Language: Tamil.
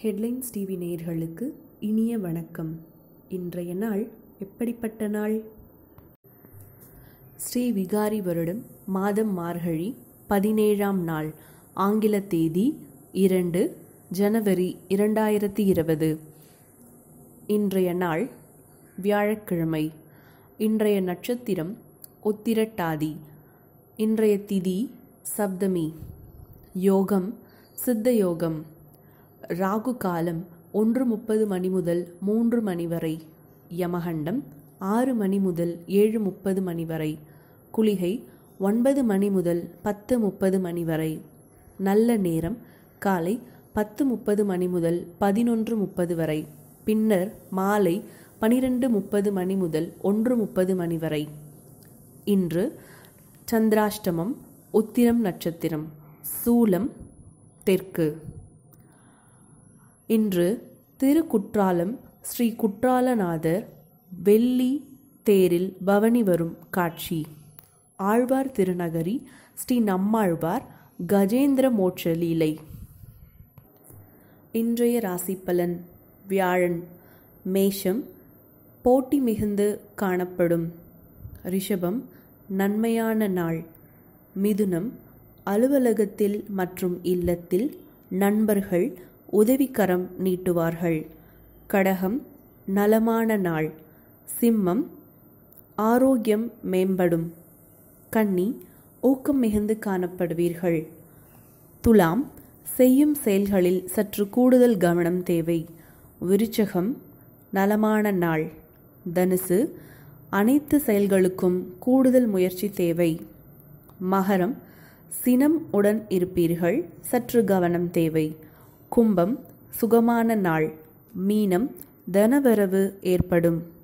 ஹெட்லைன்ஸ் டிவி நேயர்களுக்கு இனிய வணக்கம் இன்றைய நாள் எப்படிப்பட்ட நாள் ஸ்ரீ விகாரி வருடம் மாதம் மார்கழி பதினேழாம் நாள் ஆங்கில தேதி இரண்டு ஜனவரி இரண்டாயிரத்தி இருபது இன்றைய நாள் வியாழக்கிழமை இன்றைய நட்சத்திரம் உத்திரட்டாதி இன்றைய திதி சப்தமி யோகம் சித்த யோகம் ராகு காலம் ஒன்று முப்பது மணி முதல் மூன்று மணி வரை யமகண்டம் ஆறு மணி முதல் ஏழு முப்பது மணி வரை குளிகை ஒன்பது மணி முதல் பத்து முப்பது மணி வரை நல்ல நேரம் காலை பத்து முப்பது மணி முதல் பதினொன்று முப்பது வரை பின்னர் மாலை பனிரெண்டு முப்பது மணி முதல் ஒன்று முப்பது மணி வரை இன்று சந்திராஷ்டமம் உத்திரம் நட்சத்திரம் சூலம் தெற்கு இன்று திருக்குற்றாலம் ஸ்ரீ குற்றாலநாதர் வெள்ளி தேரில் பவனி வரும் காட்சி ஆழ்வார் திருநகரி ஸ்ரீ நம்மாழ்வார் கஜேந்திர மோட்ச லீலை இன்றைய ராசி பலன் வியாழன் மேஷம் போட்டி மிகுந்து காணப்படும் ரிஷபம் நன்மையான நாள் மிதுனம் அலுவலகத்தில் மற்றும் இல்லத்தில் நண்பர்கள் உதவிக்கரம் நீட்டுவார்கள் கடகம் நலமான நாள் சிம்மம் ஆரோக்கியம் மேம்படும் கன்னி ஊக்கம் மிகுந்து காணப்படுவீர்கள் துலாம் செய்யும் செயல்களில் சற்று கூடுதல் கவனம் தேவை விருச்சகம் நலமான நாள் தனுசு அனைத்து செயல்களுக்கும் கூடுதல் முயற்சி தேவை மகரம் சினம் உடன் இருப்பீர்கள் சற்று கவனம் தேவை கும்பம் சுகமான நாள் மீனம் தனவரவு ஏற்படும்